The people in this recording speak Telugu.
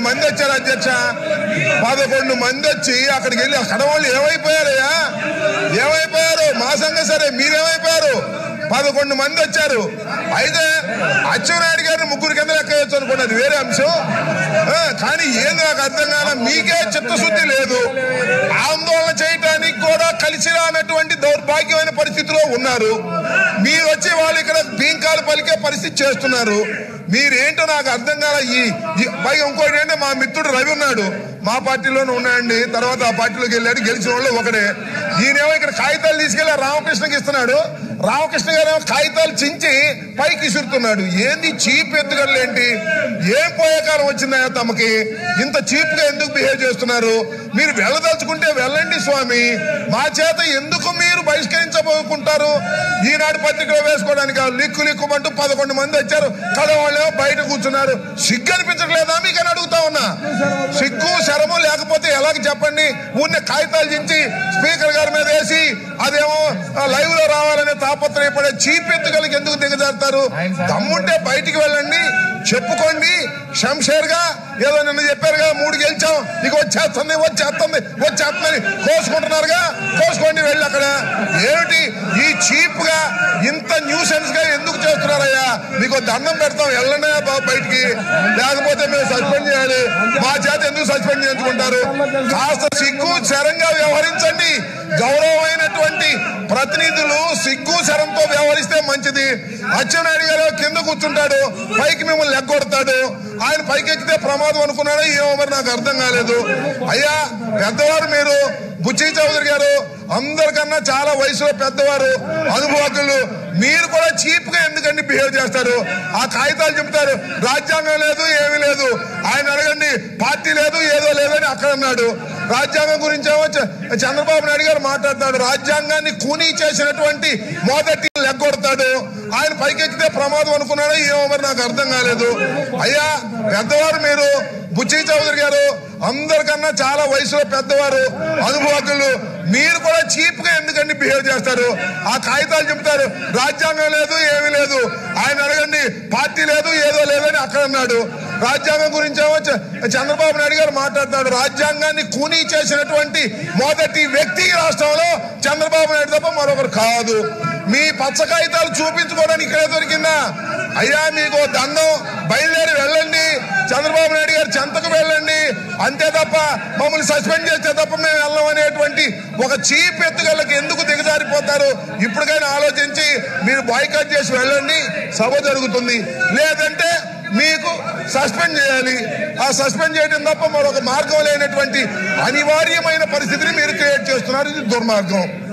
మంది వచ్చారు అధ్యక్ష పదకొండు మంది వచ్చి అక్కడికి వెళ్ళి అక్కడ వాళ్ళు ఏమైపోయారయ్యా ఏమైపోయారు మా సంగతి సరే మీరేమైపోయారు పదకొండు మంది వచ్చారు అయితే అచ్చెన్నాయుడు గారిని ముగ్గురు కింద లెక్క అనుకోండి అది వేరే అంశం ఆ, కానీ ఏం నాకు అర్థం కాల మీకే చిత్తశుద్ధి లేదు ఆందోళన చేయటానికి కూడా కలిసి రానటువంటి దౌర్భాగ్యమైన పరిస్థితిలో ఉన్నారు మీరు వచ్చి వాళ్ళు ఇక్కడ బీంకాలు పలికే పరిస్థితి చేస్తున్నారు మీరేంటో నాకు అర్థం కాల ఈ ఈ- పైగా ఇంకోటి ఏంటంటే మా మిత్రుడు రవి ఉన్నాడు మా పార్టీలోనే ఉన్నాయండి తర్వాత ఆ పార్టీలోకి వెళ్ళాడు గెలిచిన వాళ్ళు ఒకడే ఈయనేమో ఇక్కడ కాగితాలు తీసుకెళ్లి రామకృష్ణకి ఇస్తున్నాడు రామకృష్ణ గారు ఏమో కాగితాలు చించి పైకి ఇసురుతున్నాడు ఏంది చీప్ ఎత్తుగడలు ఏంటి ఏం పోయే కాలం వచ్చిందా తమకి ఇంత చీప్ గా ఎందుకు బిహేవ్ చేస్తున్నారు మీరు వెళ్ళదలుచుకుంటే వెళ్ళండి స్వామి మా చేత ఎందుకు మీరు బహిష్కరించబోకుంటారు ఈనాడు పత్రికలో వేసుకోవడానికి ఆ లిక్కు లిక్కుమంటూ పదకొండు మంది వచ్చారు కడ వాళ్ళేమో బయట కూర్చున్నారు సిగ్గు అనిపించట్లేదా మీకు అని అడుగుతా ఉన్నా సిగ్గు శరము లేకపోతే ఎలాగ చెప్పండి ఊరిని కాగితాలు చించి స్పీకర్ గారి మీద వేసి అదేమో లైవ్ లో రావాలనే తాపత్రయపడే చీప్ ఎత్తుగలకి ఎందుకు దిగజారుతారు దమ్ముంటే బయటికి వెళ్ళండి చెప్పుకోండి శంషేర్ గా ఏదో నిన్న చెప్పారు కదా మూడు గెలిచాం ఇక వచ్చేస్తుంది వచ్చేస్తుంది వచ్చేస్తుంది కోసుకుంటున్నారుగా కోసుకోండి వెళ్ళి అక్కడ ఏమిటి ఈ చీప్ గా ఇంత న్యూసెన్స్ గా ఎందుకు చేస్తున్నారయ్యా మీకు దండం పెడతాం వెళ్ళండి బాబు బయటికి లేకపోతే మేము సస్పెండ్ చేయాలి మా చేత ఎందుకు సస్పెండ్ చేయించుకుంటారు కాస్త సిగ్గు శరంగా వ్యవహరించండి గౌరవమైనటువంటి ప్రతినిధులు సిగ్గు శరంతో వ్యవహరిస్తే మంచిది అచ్చెన్నాయుడు గారు కింద కూర్చుంటాడు పైకి మిమ్మల్ని లెగ్గొడతాడు ఆయన పైకి ఎక్కితే ప్రమాదం అనుకున్నాడో ఏమో మరి నాకు అర్థం కాలేదు అయ్యా పెద్దవారు మీరు బుచ్చి చౌదరి గారు అందరికన్నా చాలా వయసులో పెద్దవారు అనుభవకులు మీరు కూడా చీప్ గా ఎందుకండి బిహేవ్ చేస్తారు ఆ కాగితాలు చెప్తారు రాజ్యాంగం లేదు ఏమీ లేదు ఆయన అడగండి పార్టీ లేదు ఏదో లేదని అక్కడ అన్నాడు రాజ్యాంగం గురించి ఏమో చ- చంద్రబాబు నాయుడు గారు మాట్లాడతాడు రాజ్యాంగాన్ని కూనీ చేసినటువంటి మొదటి లెగ్గొడతాడు ఆయన పైకెక్కితే ప్రమాదం అనుకున్నాడో ఏమో మరి నాకు అర్థం కాలేదు అయ్యా పెద్దవారు మీరు బుచ్చి చౌదరి గారు అందరికన్నా చాలా వయసులో పెద్దవారు అనుభవకులు మీరు కూడా చీప్ గా ఎందుకండి బిహేవ్ చేస్తారు ఆ కాగితాలు చెప్తారు రాజ్యాంగం లేదు ఏమీ లేదు ఆయన అడగండి పార్టీ లేదు ఏదో లేదని అక్కడ అన్నాడు రాజ్యాంగం గురించి ఏమో చ- చంద్రబాబు నాయుడు గారు మాట్లాడతాడు రాజ్యాంగాన్ని కూనీ చేసినటువంటి మొదటి వ్యక్తి ఈ రాష్ట్రంలో చంద్రబాబు నాయుడు తప్ప మరొకరు కాదు మీ పచ్చ కాగితాలు చూపించుకోవడానికి ఇక్కడే దొరికిందా అయ్యా మీకు దండం బయలుదేరి వెళ్ళండి చంద్రబాబు నాయుడు గారు చెంతకు వెళ్ళండి అంతే తప్ప మమ్మల్ని సస్పెండ్ చేస్తే తప్ప మేము వెళ్ళం అనేటువంటి ఒక చీప్ ఎత్తుగళ్ళకి ఎందుకు దిగజారిపోతారు ఇప్పటికైనా ఆలోచించి మీరు బాయ్కాట్ చేసి వెళ్ళండి సభ జరుగుతుంది లేదంటే మీకు సస్పెండ్ చేయాలి ఆ సస్పెండ్ చేయడం తప్ప మరొక మార్గం లేనటువంటి అనివార్యమైన పరిస్థితిని మీరు క్రియేట్ చేస్తున్నారు ఇది దుర్మార్గం